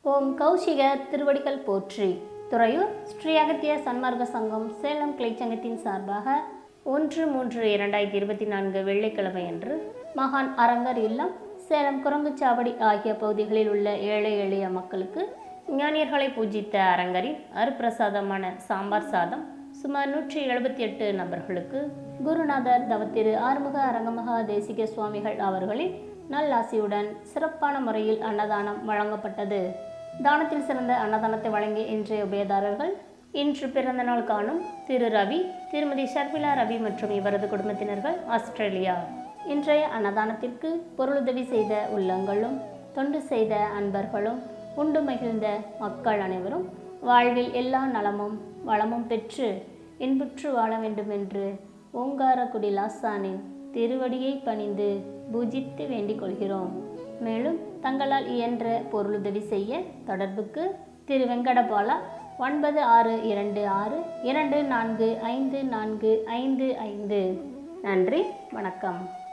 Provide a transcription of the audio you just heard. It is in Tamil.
ஓம் கௌஷிக திருவடிகள் போற்றி துறையூர் ஸ்ரீ அகத்திய சன்மார்க்க சங்கம் சேலம் கிளைச்சங்கத்தின் சார்பாக ஒன்று மூன்று இரண்டாயிரத்தி இருபத்தி நான்கு வெள்ளிக்கிழமை அன்று மகான் அரங்கர் இல்லம் சேலம் குரங்குச்சாவடி ஆகிய பகுதிகளில் உள்ள ஏழை எளிய மக்களுக்கு ஞானியர்களை பூஜித்த அரங்கரின் அருப்பிரசாதமான சாம்பார் சாதம் சுமார் நூற்றி எழுபத்தி எட்டு நபர்களுக்கு குருநாதர் தவத்திரு ஆறுமுக அரங்கமகா தேசிக சுவாமிகள் அவர்களின் நல்லாசியுடன் சிறப்பான முறையில் அன்னதானம் வழங்கப்பட்டது தானத்தில் சிறந்த அன்னதானத்தை வழங்கிய இன்றைய உபயதாரர்கள் இன்று பிறந்த நாள் காணும் திரு ரவி திருமதி ஷர்மிளா ரவி மற்றும் இவரது குடும்பத்தினர்கள் ஆஸ்திரேலியா இன்றைய அன்னதானத்திற்கு பொருளுதவி செய்த உள்ளங்களும் தொண்டு செய்த அன்பர்களும் உண்டு மகிழ்ந்த மக்கள் அனைவரும் வாழ்வில் எல்லா நலமும் வளமும் பெற்று இன்புற்று வாழ வேண்டும் என்று ஓங்காரக்குடி லாசானின் திருவடியை பணிந்து பூஜித்து வேண்டிக் கொள்கிறோம் மேலும் தங்களால் இயன்ற பொருளுதவி செய்ய தொடர்புக்கு திரு வெங்கடபாலா ஒன்பது ஆறு இரண்டு ஆறு இரண்டு நான்கு ஐந்து நான்கு ஐந்து ஐந்து நன்றி வணக்கம்